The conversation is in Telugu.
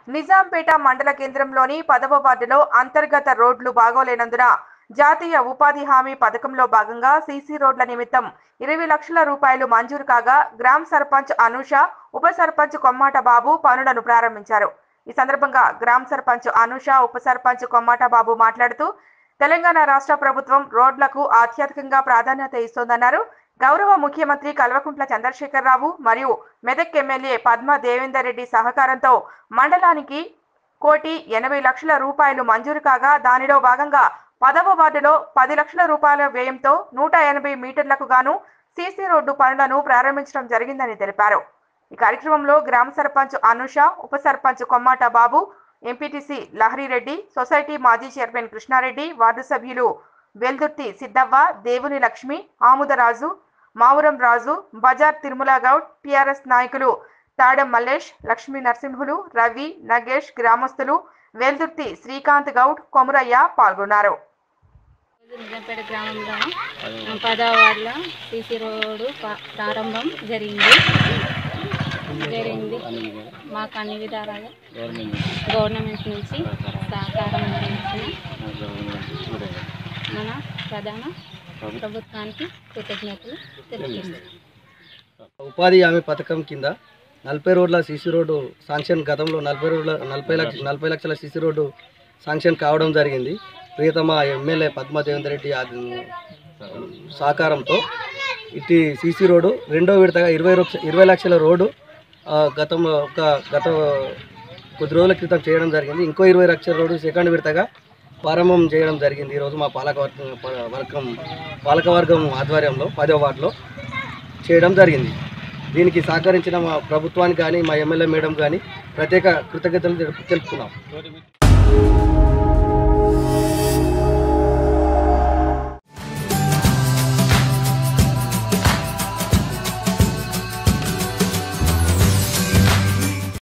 నిజాంపేట మండల కేంద్రంలోని పదవ వార్డులో అంతర్గత రోడ్లు బాగోలేనందున జాతీయ ఉపాధి హామీ పథకంలో భాగంగా సీసీ రోడ్ల నిమిత్తం ఇరవై లక్షల రూపాయలు మంజూరు కాగా గ్రామ సర్పంచ్ అనూష ఉప సర్పంచ్ కొమ్మాట బాబు పనులను ప్రారంభించారు ఈ సందర్భంగా గ్రామ సర్పంచ్ అనూష ఉప సర్పంచ్ కొమ్మాట బాబు మాట్లాడుతూ తెలంగాణ రాష్ట్ర ప్రభుత్వం రోడ్లకు అత్యధికంగా ప్రాధాన్యత ఇస్తోందన్నారు గౌరవ ముఖ్యమంత్రి కల్వకుంట్ల చంద్రశేఖరరావు మరియు మెదక్ ఎమ్మెల్యే పద్మ దేవేందర్ రెడ్డి సహకారంతో మండలానికి కోటి ఎనభై లక్షల రూపాయలు మంజూరు కాగా దానిలో భాగంగా పదవ వార్డులో పది లక్షల రూపాయల వ్యయంతో నూట ఎనభై మీటర్లకు గాను సీసీ రోడ్డు పనులను ప్రారంభించడం జరిగిందని తెలిపారు ఈ కార్యక్రమంలో గ్రామ సర్పంచ్ అనుష ఉప సర్పంచ్ కొమ్మాట బాబు ఎంపీటీసీ లహరిరెడ్డి సొసైటీ మాజీ చైర్మన్ కృష్ణారెడ్డి వార్డు సభ్యులు వెల్దుర్తి సిద్దవ్వ దేవుని లక్ష్మి ఆముదరాజు మావురం రాజు బజార్ తిరుమల గౌడ్ టిఆర్ఎస్ నాయకులు తాడెం మల్లేష్ లక్ష్మీ నరసింహులు రవి నగేష్ గ్రామస్తులు వెల్దుర్తి శ్రీకాంత్ గౌడ్ కొమురయ్య పాల్గొన్నారు నిజంపేట గ్రామంలో పదవ వార్డులో సీసీ రోడ్డు ప- ప్రారంభం జరిగింది జరిగింది మాకు అన్ని విధాలుగా గవర్నమెంట్ నుంచి సహకారం అందించిన మన ప్రధాన ప్రభుత్వానికి కృతజ్ఞతలు తెలుపుతుంది ఉపాధి హామీ పథకం కింద నలభై రోడ్ల సీసీ రోడ్డు శాంక్షన్ గతంలో నలభై రోడ్ల నలభై లక్ష నలభై లక్షల సీసీ రోడ్డు శాంక్షన్ కావడం జరిగింది ప్రియతమ ఎమ్మెల్యే పద్మా దేవేందర్ రెడ్డి ఆది- సహకారంతో ఇటు సీసీ రోడ్డు రెండో విడతగా ఇరవై లక్ష ఇరవై లక్షల రోడ్డు ఆ, గతంలో ఒక గత కొద్ది రోజుల క్రితం చేయడం జరిగింది ఇంకో ఇరవై లక్షల రోడ్డు సెకండ్ విడతగా ప్రారంభం చేయడం జరిగింది ఈరోజు మా పాలకవర్గం వర్గం పాలకవర్గం ఆధ్వర్యంలో పదో వార్డులో చేయడం జరిగింది దీనికి సహకరించిన మా ప్రభుత్వానికి కానీ మా ఎమ్మెల్యే మేడం కానీ ప్రత్యేక కృతజ్ఞతలు తెలుపు- తెలుపుతున్నాం